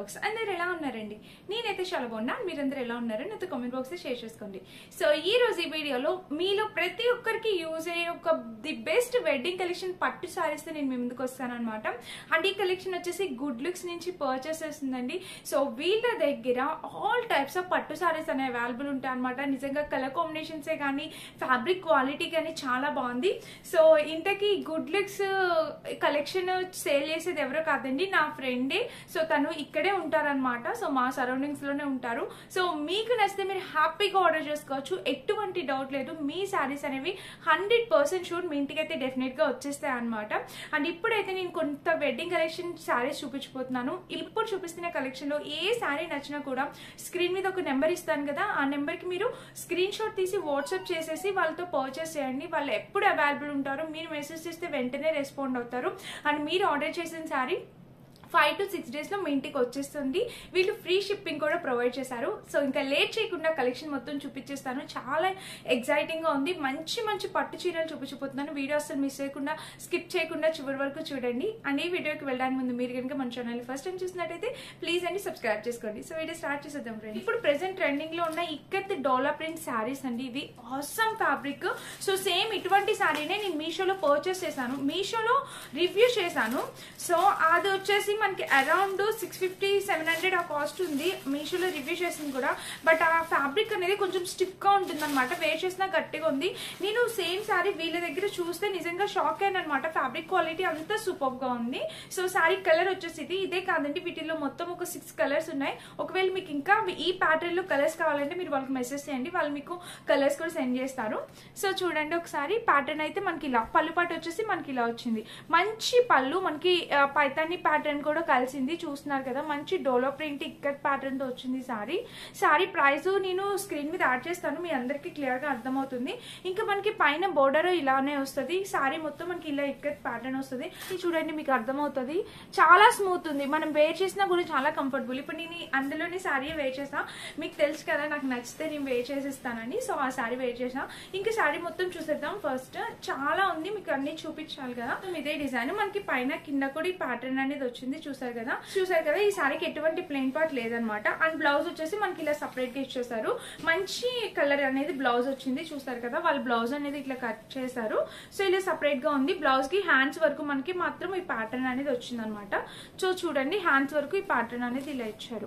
blogs అందరు ఎలా ఉన్నారండి నేనైతే చాలా బాగున్నాను మీరందరూ ఎలా ఉన్నారో నాతో కామెంట్ బాక్స్ షేర్ చేసుకోండి సో ఈ రోజు ఈ వీడియోలో మీలో ప్రతి ఒక్కరికి యూజ్ అయ్యే ఒక ది బెస్ట్ వెడ్డింగ్ కలెక్షన్ పట్టు సారీస్ నేను మీ ముందుకు వస్తాను అనమాట అండ్ ఈ కలెక్షన్ వచ్చేసి గుడ్ లుక్స్ నుంచి పర్చేస్ చేస్తుందండి సో వీళ్ళ దగ్గర ఆల్ టైప్స్ ఆఫ్ పట్టు సారీస్ అనేవి అవైలబుల్ ఉంటాయి అనమాట నిజంగా కలర్ కాంబినేషన్సే కానీ ఫ్యాబ్రిక్ క్వాలిటీ కానీ చాలా బాగుంది సో ఇంతకీ గుడ్ లుక్స్ కలెక్షన్ సేల్ చేసేది ఎవరో కాదండి నా ఫ్రెండే సో తను ఇక్కడే ఉంటారనమాట సో మా సరౌండింగ్స్ లోనే ఉంటారు సో మీకు నచ్చితే మీరు హ్యాపీగా ఆర్డర్ చేసుకోవచ్చు ఎటువంటి డౌట్ లేదు మీ శారీస్ అనేవి హండ్రెడ్ పర్సెంట్ షూర్ మీ ఇంటికి అయితే డెఫినెట్ గా వచ్చేస్తాయి అనమాట అండ్ ఇప్పుడైతే నేను కొంత వెడ్డింగ్ కలెక్షన్ శారీస్ చూపించబోతున్నాను ఇప్పుడు చూపిస్తున్న కలెక్షన్ లో ఏ శారీ నచ్చినా కూడా స్క్రీన్ మీద ఒక నెంబర్ ఇస్తాను కదా ఆ నెంబర్ కి మీరు స్క్రీన్ షాట్ తీసి వాట్సాప్ చేసేసి వాళ్ళతో పర్చేస్ చేయండి వాళ్ళు ఎప్పుడు అవైలబుల్ ఉంటారో మీరు మెసేజ్ చేస్తే వెంటనే రెస్పాండ్ అవుతారు అండ్ మీరు ఆర్డర్ చేసిన sari five to six days లో మీ ఇంటికి వచ్చేస్తుంది వీళ్ళు ఫ్రీ షిప్పింగ్ కూడా ప్రొవైడ్ చేశారు సో ఇంకా లేట్ చేయకుండా కలెక్షన్ మొత్తం చూపించేస్తాను చాలా ఎగ్జైటింగ్ గా ఉంది మంచి మంచి పట్టు చీరలు చూపించబోతున్నాను వీడియో అసలు మిస్ చేయకుండా స్కిప్ చేయకుండా చివరి వరకు చూడండి అండ్ ఈ వీడియోకి వెళ్ళడానికి ముందు మీరు కనుక మన ఛానల్ ఫస్ట్ టైం చూసినట్టయితే ప్లీజ్ అండి సబ్స్క్రైబ్ చేసుకోండి సో వీడియో స్టార్ట్ చేసేద్దాం ఫ్రెండ్ ఇప్పుడు ప్రెసెంట్ ట్రెండింగ్ లో ఉన్న ఇక్కత్ డోలా ప్రింట్ శారీస్ అండి ఇవి ఆసమ్ ఫ్యాబ్రిక్ సో సేమ్ ఇటువంటి శారీనే నేను మీషోలో పర్చేస్ చేశాను మీషోలో రివ్యూ చేశాను సో అది వచ్చేసి మనకి around six fifty seven hundred ఆ కాస్ట్ ఉంది మీషోలో రివ్యూ చేసింది కూడా బట్ ఆ ఫ్యాబ్రిక్ అనేది కొంచెం స్టిఫ్ గా ఉంటుంది అనమాట వేర్ చేసినా గట్టిగా ఉంది నేను సేమ్ శారీ వీళ్ళ దగ్గర చూస్తే నిజంగా షాక్ అయిన అనమాట ఫ్యాబ్రిక్ క్వాలిటీ అంతా సూపర్ గా ఉంది సో శారీ కలర్ వచ్చేసి ఇది ఇదే కాదండి వీటిలో మొత్తం ఒక సిక్స్ కలర్స్ ఉన్నాయి ఒకవేళ మీకు ఇంకా ఈ ప్యాటర్న్ లో కలర్స్ కావాలంటే మీరు వాళ్ళకి మెసేజ్ చేయండి వాళ్ళు మీకు కలర్స్ కూడా సెండ్ చేస్తారు సో చూడండి ఒకసారి ప్యాటర్న్ అయితే మనకి ఇలా పళ్ళు పాటు వచ్చేసి మనకి ఇలా వచ్చింది మంచి పళ్ళు మనకి ఆ, పైతాని ప్యాటర్న్ కూడా కలిసింది చూస్తున్నారు కదా మంచి డోలో ప్రింట్ ఇక్కత్ ప్యాటర్న్ తో వచ్చింది సారీ సారీ ప్రైస్ నేను స్క్రీన్ మీద యాడ్ చేస్తాను మీ అందరికి క్లియర్ గా అర్థమవుతుంది ఇంకా మనకి పైన బోర్డర్ ఇలానే వస్తుంది సారీ మొత్తం మనకి ఇలా ఇక్కత్ ప్యాటర్న్ వస్తుంది ఇది చూడండి మీకు అర్థమవుతుంది చాలా స్మూత్ ఉంది మనం వేర్ చేసినా కూడా చాలా కంఫర్టబుల్ ఇప్పుడు నేను ఈ అందులోని సారీ వేర్ చేసా మీకు తెలుసు కదా నాకు నచ్చితే నేను వేర్ చేసిస్తానని సో ఆ సారీ వేర్ చేసా ఇంకా సారీ మొత్తం చూసేద్దాం ఫస్ట్ చాలా ఉంది మీకు అన్ని చూపించాలి కదా మొత్తం ఇదే డిజైన్ మనకి పైన కింద కూడా ఈ ప్యాటర్న్ అనేది వచ్చింది చూసారు కదా చూసారు కదా ఈ సారీకి ఎటువంటి ప్లెయిన్ పార్ట్ లేదనమాట అండ్ బ్లౌజ్ వచ్చేసి మనకి ఇలా సపరేట్ గా ఇచ్చేసారు మంచి కలర్ అనేది బ్లౌజ్ వచ్చింది చూసారు కదా వాళ్ళ బ్లౌజ్ అనేది ఇట్లా కట్ చేశారు సో ఇలా సపరేట్ గా ఉంది బ్లౌజ్ కి హ్యాండ్స్ వరకు మనకి మాత్రం ఈ ప్యాటర్న్ అనేది వచ్చింది అనమాట సో చూడండి హ్యాండ్స్ వరకు ఈ ప్యాటర్న్ అనేది ఇలా ఇచ్చారు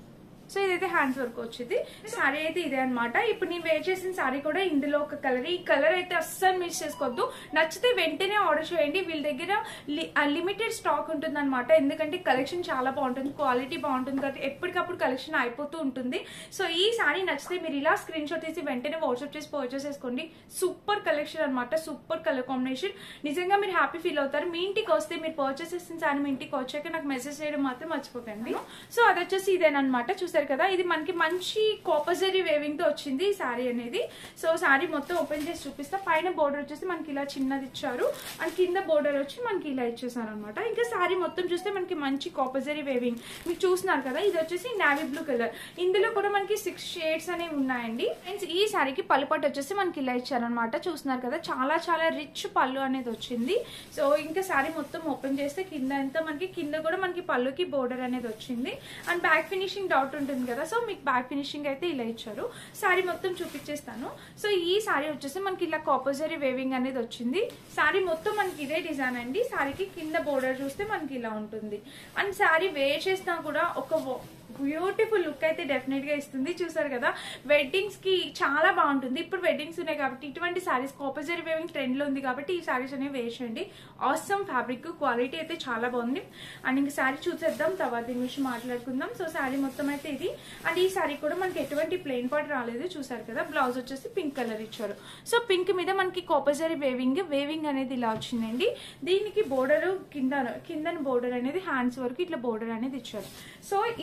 సో ఇదైతే హ్యాండ్స్ వర్క్ వచ్చింది సారీ అయితే ఇదే అన్నమాట ఇప్పుడు నేను వేర్ చేసిన సారీ కూడా ఇందులో ఒక కలర్ ఈ కలర్ అయితే అస్సలు మిస్ చేసుకోవద్దు నచ్చితే వెంటనే ఆర్డర్ చేయండి వీళ్ళ దగ్గర లిమిటెడ్ స్టాక్ ఉంటుంది అనమాట ఎందుకంటే కలెక్షన్ చాలా బాగుంటుంది క్వాలిటీ బాగుంటుంది కాబట్టి ఎప్పటికప్పుడు కలెక్షన్ అయిపోతూ ఉంటుంది సో ఈ సారీ నచ్చితే మీరు ఇలా స్క్రీన్ షాట్ తీసి వెంటనే వాట్సాప్ చేసి పర్చేస్ చేసుకోండి సూపర్ కలెక్షన్ అనమాట సూపర్ కలర్ కాంబినేషన్ నిజంగా మీరు హ్యాపీ ఫీల్ అవుతారు మీ ఇంటికి వస్తే మీరు పర్చేస్ చేసిన సారీ మీ ఇంటికి వచ్చాక నాకు మెసేజ్ చేయడం మాత్రం మర్చిపోకండి సో అది వచ్చేసి ఇదేనమాట చూసారు కదా ఇది మనకి మంచి కాపజరీ వేవింగ్ తో వచ్చింది ఈ సారీ అనేది సో సారీ మొత్తం ఓపెన్ చేసి చూపిస్తా పైన బోర్డర్ వచ్చేసి మనకి ఇలా చిన్నది ఇచ్చారు అండ్ కింద బోర్డర్ వచ్చి మనకి ఇలా ఇచ్చేసారు అనమాట ఇంకా సారీ మొత్తం చూస్తే మనకి మంచి కాపజరీ వేవింగ్ మీకు చూస్తున్నారు కదా ఇది వచ్చేసి నావీ బ్లూ కలర్ ఇందులో కూడా మనకి సిక్స్ షేడ్స్ అనేవి ఉన్నాయండి అండ్ ఈ సారీకి పళ్ళు పట్టు వచ్చేసి మనకి ఇలా ఇచ్చారనమాట చూస్తున్నారు కదా చాలా చాలా రిచ్ పళ్ళు అనేది వచ్చింది సో ఇంకా సారీ మొత్తం ఓపెన్ చేస్తే కింద అంతా మనకి కింద కూడా మనకి పళ్ళుకి బోర్డర్ అనేది వచ్చింది అండ్ బ్యాక్ ఫినిషింగ్ డౌట్ ఉంటుంది కదా సో మీకు బ్యాక్ ఫినిషింగ్ అయితే ఇలా ఇచ్చారు సారీ మొత్తం చూపించేస్తాను సో ఈ సారీ వచ్చేసి మనకి ఇలా కాపజరీ వేవింగ్ అనేది వచ్చింది సారీ మొత్తం మనకి ఇదే డిజైన్ అండి సారీకి కింద బోర్డర్ చూస్తే మనకి ఇలా ఉంటుంది అండ్ సారీ వేర్ చేసినా కూడా ఒక బ్యూటిఫుల్ లుక్ అయితే డెఫినెట్ గా ఇస్తుంది చూసారు కదా వెడ్డింగ్స్ కి చాలా బాగుంటుంది ఇప్పుడు వెడ్డింగ్స్ ఉన్నాయి కాబట్టి ఇటువంటి సారీస్ కాపజరీ వేవింగ్ ట్రెండ్ లో ఉంది కాబట్టి ఈ సారీస్ అనేవి వేర్ చేయండి ఆసమ్ ఫ్యాబ్రిక్ క్వాలిటీ అయితే చాలా బాగుంది అండ్ ఇంక సారీ చూసేద్దాం తర్వాత దీని గురించి మాట్లాడుకుందాం సో సారీ మొత్తం అయితే ఇది అండ్ ఈ సారీ కూడా మనకి ఎటువంటి ప్లెయిన్ పార్ట్ రాలేదు చూసారు కదా బ్లౌజ్ వచ్చేసి పింక్ కలర్ ఇచ్చారు సో పింక్ మీద మనకి కాపజరీ వేవింగ్ వేవింగ్ అనేది ఇలా వచ్చిందండి దీనికి బోర్డర్ కింద కింద బోర్డర్ అనేది హ్యాండ్స్ వరకు ఇట్లా బోర్డర్ అనేది ఇచ్చారు సో ఇదే సారీ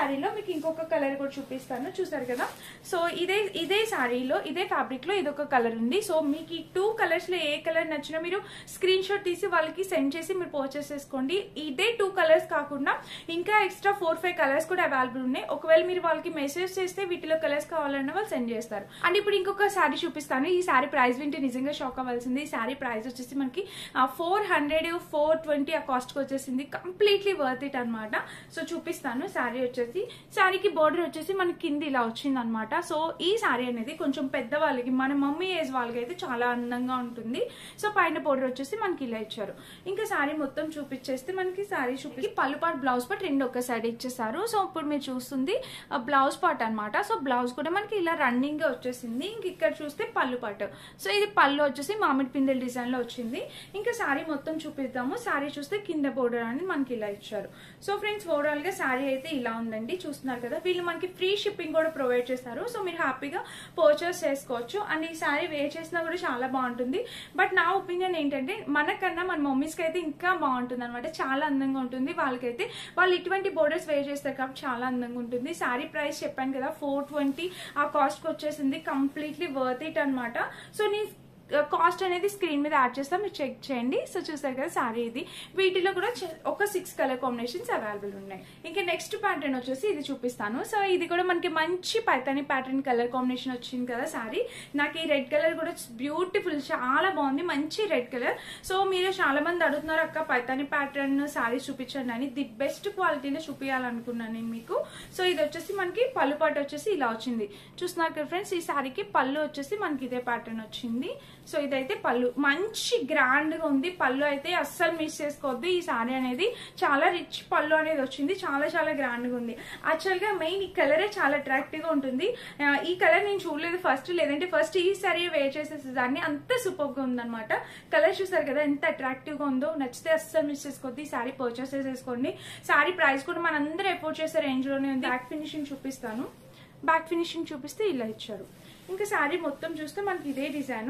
శారీలో మీకు ఇంకొక కలర్ కూడా చూపిస్తాను చూసారు కదా సో ఇదే ఇదే శారీలో ఇదే ఫ్యాబ్రిక్ లో ఇదొక కలర్ ఉంది సో మీకు ఈ టూ కలర్స్ లో ఏ కలర్ నచ్చినా మీరు స్క్రీన్ షాట్ తీసి వాళ్ళకి సెండ్ చేసి మీరు పర్చేస్ చేసుకోండి ఇదే టూ కలర్స్ కాకుండా ఇంకా ఎక్స్ట్రా ఫోర్ ఫైవ్ కలర్స్ కూడా అవైలబుల్ ఉన్నాయి ఒకవేళ మీరు వాళ్ళకి మెసేజ్ చేస్తే వీటిలో కలర్స్ కావాలన్నా వాళ్ళు సెండ్ చేస్తారు అండ్ ఇప్పుడు ఇంకొక శారీ చూపిస్తాను ఈ శారీ ప్రైస్ వింటే నిజంగా షాక్ అవ్వాల్సింది ఈ శారీ ప్రైస్ వచ్చేసి మనకి ఫోర్ హండ్రెడ్ ఫోర్ ట్వంటీ ఆ కాస్ట్ కి వచ్చేసింది కంప్లీట్లీ వర్త్ ఇట్ అనమాట సో చూపిస్తాను శారీ వచ్చేసి శారీకి బోర్డర్ వచ్చేసి మనకి కింది ఇలా వచ్చింది అనమాట సో ఈ శారీ అనేది కొంచెం పెద్ద వాళ్ళకి మన మమ్మీ ఏజ్ వాళ్ళకి అయితే చాలా అందంగా ఉంటుంది సో పైన బోర్డర్ వచ్చేసి మనకి ఇలా ఇచ్చారు ఇంకా శారీ మొత్తం చూపించేస్తే మనకి శారీ చూపించి పళ్ళు పాటు బ్లౌజ్ పార్ట్ రెండు ఒక సైడ్ ఇచ్చేసారు సో ఇప్పుడు మీరు చూస్తుంది బ్లౌజ్ పార్ట్ అనమాట సో బ్లౌజ్ కూడా మనకి ఇలా రన్నింగ్ గా వచ్చేసింది ఇంక ఇక్కడ చూస్తే పళ్ళు పాటు సో ఇది పళ్ళు వచ్చేసి మామిడి పిందెల డిజైన్ లో వచ్చింది ఇంకా శారీ మొత్తం చూపిద్దాము శారీ చూస్తే కింద బోర్డర్ అని మనకి ఇలా ఇచ్చారు సో ఫ్రెండ్స్ ఓవరాల్ గా శారీ అయితే ఇలా ఉందండి చూస్తున్నారు కదా వీళ్ళు మనకి ఫ్రీ షిప్పింగ్ కూడా ప్రొవైడ్ చేస్తారు సో మీరు హ్యాపీగా పర్చేస్ చేసుకోవచ్చు అండ్ ఈ శారీ వేర్ చేసినా కూడా చాలా బాగుంటుంది బట్ నా ఒపీనియన్ ఏంటంటే మనకన్నా మన మమ్మీస్కి అయితే ఇంకా బాగుంటుంది అనమాట చాలా అందంగా ఉంటుంది వాళ్ళకైతే వాళ్ళు ఇటువంటి బోర్డర్స్ వేర్ చేస్తారు కాబట్టి చాలా అందంగా ఉంటుంది శారీ ప్రైస్ చెప్పాను కదా ఫోర్ ట్వంటీ ఆ కాస్ట్కి వచ్చేసింది కంప్లీట్లీ వర్త్ ఇట్ అనమాట సో నీ కాస్ట్ అనేది స్క్రీన్ మీద యాడ్ చేస్తాం మీరు చెక్ చేయండి సో చూసారు కదా సారీ ఇది వీటిలో కూడా చ- ఒక సిక్స్ కలర్ కాంబినేషన్స్ అవైలబుల్ ఉన్నాయి ఇంకా నెక్స్ట్ ప్యాటర్న్ వచ్చేసి ఇది చూపిస్తాను సో ఇది కూడా మనకి మంచి పైతాని ప్యాటర్న్ కలర్ కాంబినేషన్ వచ్చింది కదా సారీ నాకు ఈ రెడ్ కలర్ కూడా బ్యూటిఫుల్ చాలా బాగుంది మంచి రెడ్ కలర్ సో మీరు చాలా మంది అడుగుతున్నారు అక్క పైతాని ప్యాటర్న్ సారీ చూపించండి అని ది బెస్ట్ క్వాలిటీలో చూపించాలనుకున్నాను నేను మీకు సో ఇది వచ్చేసి మనకి పళ్ళు పాటు వచ్చేసి ఇలా వచ్చింది చూస్తున్నారు కదా ఫ్రెండ్స్ ఈ సారీకి పళ్ళు వచ్చేసి మనకి ఇదే ప్యాటర్న్ వచ్చింది సో ఇదైతే పళ్ళు మంచి గ్రాండ్ గా ఉంది పళ్ళు అయితే అస్సలు మిస్ చేసుకోవద్దు ఈ సారీ అనేది చాలా రిచ్ పళ్ళు అనేది వచ్చింది చాలా చాలా గ్రాండ్ గా ఉంది యాక్చువల్ గా మెయిన్ ఈ కలరే చాలా అట్రాక్టివ్ గా ఉంటుంది ఆ, ఈ కలర్ నేను చూడలేదు ఫస్ట్ లేదంటే ఫస్ట్ ఈ సారీ వేర్ చేసేసేదాన్ని అంత సూపర్ గా ఉందన్నమాట కలర్ చూసారు కదా ఎంత అట్రాక్టివ్ గా ఉందో నచ్చితే అస్సలు మిస్ చేసుకోవద్దు ఈ సారీ పర్చేస్ చేసేసుకోండి సారీ ప్రైస్ కూడా మనందరూ ఎఫోర్డ్ చేసే రేంజ్ లోనే ఉంది బ్యాక్ ఫినిషింగ్ చూపిస్తాను బ్యాక్ ఫినిషింగ్ చూపిస్తే ఇలా ఇచ్చారు ఇంకా సారీ మొత్తం చూస్తే మనకి ఇదే డిజైన్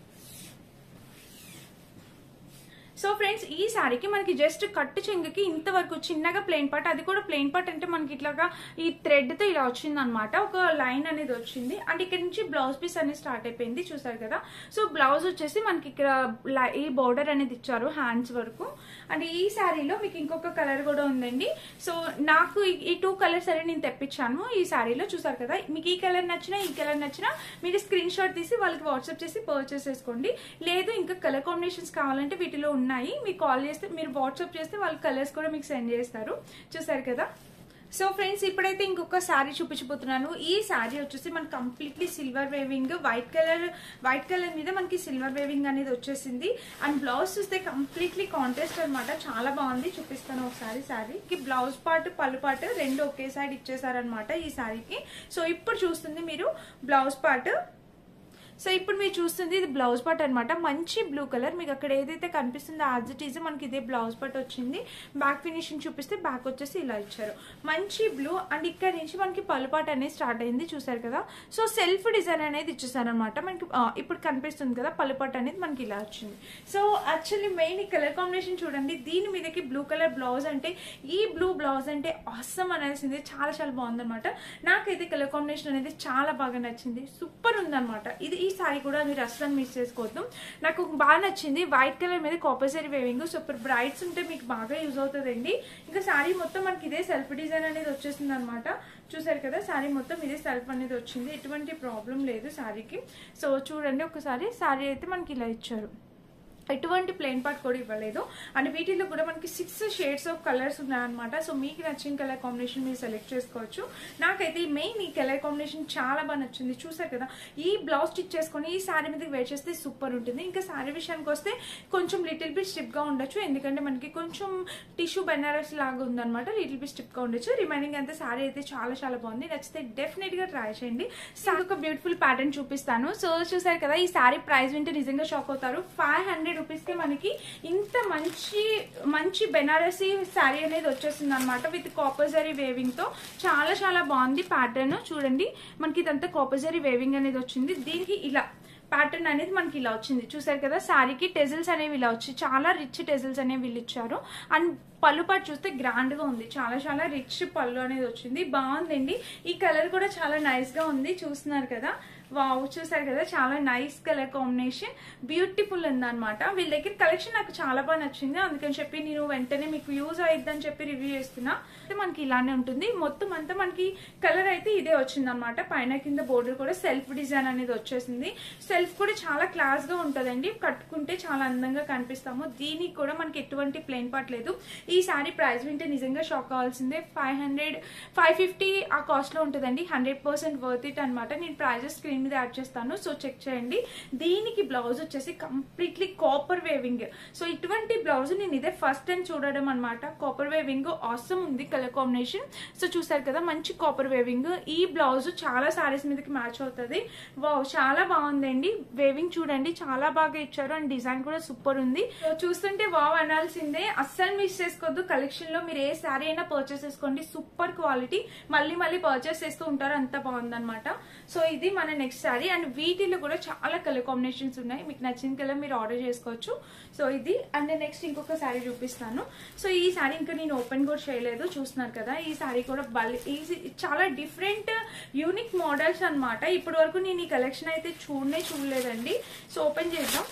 సో ఫ్రెండ్స్ ఈ సారీకి మనకి జస్ట్ కట్టు చెంగుకి ఇంతవరకు చిన్నగా ప్లెయిన్ పార్ట్ అది కూడా ప్లెయిన్ పార్ట్ అంటే మనకి ఇట్లాగా ఈ థ్రెడ్ తో ఇలా వచ్చింది అనమాట ఒక లైన్ అనేది వచ్చింది అండ్ ఇక్కడ నుంచి బ్లౌజ్ పీస్ అనేది స్టార్ట్ అయిపోయింది చూసారు కదా సో బ్లౌజ్ వచ్చేసి మనకి ఇక్కడ ల- ఈ బోర్డర్ అనేది ఇచ్చారు హ్యాండ్స్ వరకు అండ్ ఈ శారీలో మీకు ఇంకొక కలర్ కూడా ఉందండి సో నాకు ఈ- ఈ టూ కలర్స్ అనేవి నేను తెప్పించాను ఈ శారీలో చూసారు కదా మీకు ఈ కలర్ నచ్చినా ఈ కలర్ నచ్చినా మీరు స్క్రీన్ షాట్ తీసి వాళ్ళకి వాట్సాప్ చేసి పర్చేస్ చేసుకోండి లేదు ఇంకా కలర్ కాంబినేషన్స్ కావాలంటే వీటిలో ఉన్నాయి మీకు కాల్ చేస్తే మీరు వాట్సాప్ చేస్తే వాళ్ళ కలర్స్ కూడా మీకు సెండ్ చేస్తారు చూసారు కదా సో ఫ్రెండ్స్ ఇప్పుడైతే ఇంకొక శారీ చూపించబోతున్నాను ఈ శారీ వచ్చేసి మనకి completely silver weaving white colour white colour మీద మనకి సిల్వర్ వేవింగ్ అనేది వచ్చేసింది అండ్ బ్లౌజ్ చూస్తే కంప్లీట్లీ కాంట్రాస్ట్ అన్నమాట చాలా బాగుంది చూపిస్తాను ఒకసారి శారీకి బ్లౌజ్ పార్ట్ పళ్ళు పార్ట్ రెండు ఒకే సైడ్ ఇచ్చేసారనమాట ఈ శారీకి సో ఇప్పుడు చూస్తుంది మీరు బ్లౌజ్ పార్ట్ సో ఇప్పుడు మీరు చూస్తుంది ఇది బ్లౌజ్ పార్ట్ అనమాట మంచి బ్లూ కలర్ మీకు అక్కడ ఏదైతే కనిపిస్తుందో యాజ్ ఇట్ ఈజ్ మనకి ఇదే బ్లౌజ్ పార్ట్ వచ్చింది బ్యాక్ ఫినిషింగ్ చూపిస్తే బ్యాక్ వచ్చేసి ఇలా ఇచ్చారు మంచి బ్లూ అండ్ ఇక్కడ నుంచి మనకి పళ్ళు పార్ట్ అనేది స్టార్ట్ అయింది చూసారు కదా సో సెల్ఫ్ డిజైన్ అనేది ఇచ్చేసారనమాట మనకి ఆ, ఇప్పుడు కనిపిస్తుంది కదా పళ్ళు పార్ట్ అనేది మనకి ఇలా వచ్చింది సో యాక్చువల్లీ మెయిన్ ఈ కలర్ కాంబినేషన్ చూడండి దీని మీదకి బ్లూ కలర్ బ్లౌజ్ అంటే ఈ బ్లూ బ్లౌజ్ అంటే అస్సం అనేసింది చాలా చాలా బాగుందన్నమాట నాకైతే కలర్ కాంబినేషన్ అనేది చాలా బాగా నచ్చింది సూపర్ ఉందన్నమాట ఇది ఈ సారీ కూడా మీరు అస్సలు మిస్ చేసుకోవద్దు నాకు బాగా నచ్చింది వైట్ కలర్ మీద కాపర్సరీ వేవింగ్ సూపర్ బ్రైట్స్ ఉంటే మీకు బాగా యూజ్ అవుతుందండి ఇంకా సారీ మొత్తం మనకి ఇదే సెల్ఫ్ డిజైన్ అనేది వచ్చేసింది అనమాట చూసారు కదా సారీ మొత్తం ఇదే సెల్ఫ్ అనేది వచ్చింది ఎటువంటి ప్రాబ్లం లేదు సారీకి సో చూడండి ఒకసారి సారీ అయితే మనకి ఇలా ఇచ్చారు ఎటువంటి ప్లెయిన్ పార్ట్ కూడా ఇవ్వలేదు అండ్ వీటిలో కూడా మనకి సిక్స్ షేడ్స్ ఆఫ్ కలర్స్ ఉన్నాయన్నమాట సో మీకు నచ్చిన కలర్ కాంబినేషన్ మీరు సెలెక్ట్ చేసుకోవచ్చు నాకైతే మెయిన్ ఈ కలర్ కాంబినేషన్ చాలా బాగా నచ్చింది చూసారు కదా ఈ బ్లౌజ్ స్టిచ్ చేసుకొని ఈ శారీ మీదకి వేర్ చేస్తే సూపర్ ఉంటుంది ఇంకా శారీ విషయానికి వస్తే కొంచెం లిటిల్ బిట్ స్టిప్ గా ఉండొచ్చు ఎందుకంటే మనకి కొంచెం టిష్యూ బెనారస్ లాగా ఉందన్నమాట లిటిల్ బిట్ స్టిప్ గా ఉండొచ్చు రిమైనింగ్ అంతా శారీ అయితే చాలా చాలా బాగుంది నచ్చితే డెఫినెట్ గా ట్రై చేయండి సో ఒక బ్యూటిఫుల్ ప్యాటర్న్ చూపిస్తాను సో చూసారు కదా ఈ శారీ ప్రైస్ వింటే నిజంగా షాక్ అవుతారు ఫైవ్ హండ్రెడ్ హండ్రెడ్ రూపీస్కి మనకి ఇంత మంచి మంచి బెనారసీ శారీ అనేది వచ్చేస్తుంది అనమాట విత్ కాపర్జరీ వేవింగ్ తో చాలా చాలా బాగుంది ప్యాటర్న్ చూడండి మనకి ఇదంతా కాపర్జరీ వేవింగ్ అనేది వచ్చింది దీనికి ఇలా ప్యాటర్న్ అనేది మనకి ఇలా వచ్చింది చూసారు కదా శారీకి టెజిల్స్ అనేవి ఇలా వచ్చి చాలా రిచ్ టెజిల్స్ అనేవి వీళ్ళు ఇచ్చారు అండ్ పళ్ళు పాటు చూస్తే గ్రాండ్ గా ఉంది చాలా చాలా రిచ్ పళ్ళు అనేది వచ్చింది బాగుందండి ఈ కలర్ కూడా చాలా నైస్ గా ఉంది చూస్తున్నారు కదా వావ్ చూసారు కదా చాలా నైస్ కలర్ కాంబినేషన్ బ్యూటిఫుల్ ఉందన్నమాట వీళ్ళ దగ్గర కలెక్షన్ నాకు చాలా బాగా నచ్చింది అందుకని చెప్పి నేను వెంటనే మీకు యూజ్ అయిద్దని చెప్పి రివ్యూ చేస్తున్నా అయితే మనకి ఇలానే ఉంటుంది మొత్తం అంతా మనకి కలర్ అయితే ఇదే వచ్చింది అనమాట పైన కింద బోర్డర్ కూడా సెల్ఫ్ డిజైన్ అనేది వచ్చేసింది సెల్ఫ్ కూడా చాలా క్లాస్ గా ఉంటదండి కట్టుకుంటే చాలా అందంగా కనిపిస్తాము దీనికి కూడా మనకి ఎటువంటి ప్లెయిన్ పార్ట్ లేదు ఈ సారీ ప్రైస్ వింటే నిజంగా షాక్ కావాల్సిందే ఫైవ్ హండ్రెడ్ ఫైవ్ ఫిఫ్టీ ఆ కాస్ట్ లో ఉంటుందండి హండ్రెడ్ పర్సెంట్ వర్త్ ఇట్ అనమాట నేను ప్రైజెస్ స్క్రీన్ మీద యాడ్ చేస్తాను సో చెక్ చేయండి దీనికి బ్లౌజ్ వచ్చేసి కంప్లీట్లీ కాపర్ వేవింగ్ సో ఇటువంటి బ్లౌజ్ నేను ఇదే ఫస్ట్ టైం చూడడం అనమాట కాపర్ వేవింగ్ ఆసమ్ ఉంది కలర్ కాంబినేషన్ సో చూసారు కదా మంచి కాపర్ వేవింగ్ ఈ బ్లౌజ్ చాలా సారీస్ మీదకి మ్యాచ్ అవుతుంది వావ్ చాలా బాగుందండి వేవింగ్ చూడండి చాలా బాగా ఇచ్చారు అండ్ డిజైన్ కూడా సూపర్ ఉంది సో చూస్తుంటే వావ్ అనాల్సిందే అస్సలు మిస్ చేసుకోవద్దు కలెక్షన్ లో మీరు ఏ శారీ అయినా పర్చేస్ చేసుకోండి సూపర్ క్వాలిటీ మళ్ళీ మళ్ళీ పర్చేస్ చేస్తూ ఉంటారు అంత బాగుందన్నమాట సో ఇది మన నెక్స్ట్ శారీ అండ్ వీటిలో కూడా చాలా కలర్ కాంబినేషన్స్ ఉన్నాయి మీకు నచ్చిన కలర్ మీరు ఆర్డర్ చేసుకోవచ్చు సో ఇది అండ్ నెక్స్ట్ ఇంకొక శారీ చూపిస్తాను సో ఈ శారీ ఇంకా నేను ఓపెన్ కూడా చేయలేదు చూస్తున్నారు కదా ఈ శారీ కూడా బల్ ఈ చాలా డిఫరెంట్ యూనిక్ మోడల్స్ అన్నమాట ఇప్పటి వరకు నేను ఈ కలెక్షన్ అయితే చూడనే చూడలేదండి సో ఓపెన్ చేద్దాం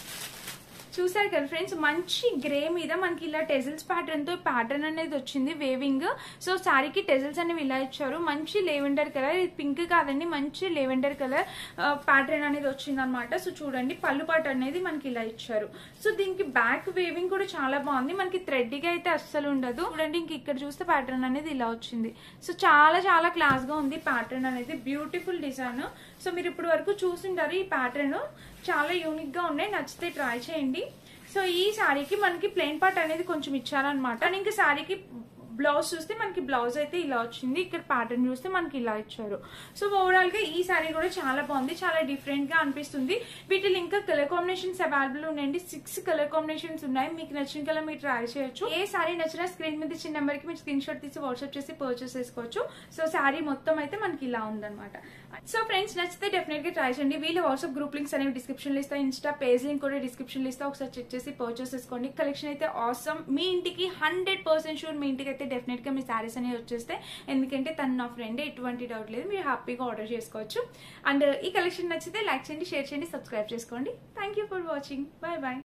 చూసారు కదా ఫ్రెండ్స్ మంచి గ్రే మీద మనకి ఇలా టెజిల్స్ ప్యాటర్న్ తో ప్యాటర్న్ అనేది వచ్చింది వేవింగ్ సో శారీకి టెజిల్స్ అనేవి ఇలా ఇచ్చారు మంచి లెవెండర్ కలర్ ఇది పింక్ కాదండి మంచి లెవెండర్ కలర్ ప్యాటర్న్ అనేది వచ్చింది అనమాట సో చూడండి పళ్ళు పాట అనేది మనకి ఇలా ఇచ్చారు సో దీనికి బ్యాక్ వేవింగ్ కూడా చాలా బాగుంది మనకి థ్రెడ్గా అయితే అస్సలు ఉండదు చూడండి ఇంక ఇక్కడ చూస్తే ప్యాటర్న్ అనేది ఇలా వచ్చింది సో చాలా చాలా క్లాస్ గా ఉంది ప్యాటర్న్ అనేది బ్యూటిఫుల్ డిజైన్ సో మీరు ఇప్పుడు వరకు చూసింటారు ఈ ప్యాటర్న్ చాలా యూనిక్ గా ఉన్నాయి నచ్చితే ట్రై చేయండి సో ఈ శారీకి మనకి ప్లెయిన్ పార్ట్ అనేది కొంచెం ఇచ్చారనమాట అండ్ ఇంకా శారీకి బ్లౌజ్ చూస్తే మనకి బ్లౌజ్ అయితే ఇలా వచ్చింది ఇక్కడ ప్యాటర్న్ చూస్తే మనకి ఇలా ఇచ్చారు సో ఓవరాల్ గా ఈ శారీ కూడా చాలా బాగుంది చాలా డిఫరెంట్ గా అనిపిస్తుంది వీటిలో ఇంకా కలర్ కాంబినేషన్స్ అవైలబుల్ ఉన్నాయండి సిక్స్ కలర్ కాంబినేషన్స్ ఉన్నాయి మీకు నచ్చిన కలర్ మీరు ట్రై చేయొచ్చు ఏ శారీ నచ్చినా స్క్రీన్ మీద ఇచ్చిన నెంబర్ కి మీరు స్క్రీన్ షాట్ తీసి వాట్సాప్ చేసి పర్చేస్ చేసుకోవచ్చు సో శారీ మొత్తం అయితే మనకి ఇలా ఉందన్నమాట సో ఫ్రెండ్స్ నచ్చితే డెఫినెట్ గా ట్రై చేయండి వీళ్ళ వాట్సాప్ గ్రూప్ లింక్స్ అనేవి డిస్క్రిప్షన్ లో ఇస్తా ఇన్స్టా పేజ్ లింక్ కూడా డిస్క్రిప్షన్ లో ఇస్తా ఒకసారి చెక్ చేసి పర్చేస్ చేసుకోండి కలెక్షన్ అయితే ఆసమ్ మీ ఇంటికి హండ్రెడ్ పర్సెంట్ షూర్ మీ ఇంటికి అయితే డెఫినెట్ గా మీ శారీస్ అనేవి వచ్చేస్తే ఎందుకంటే తను నా ఫ్రెండ్ ఎటువంటి డౌట్ లేదు మీరు హ్యాపీగా ఆర్డర్ చేసుకోవచ్చు అండ్ ఈ కలెక్షన్ నచ్చితే లైక్ చేయండి షేర్ చేయండి సబ్స్క్రైబ్ చేసుకోండి thank you for watching bye bye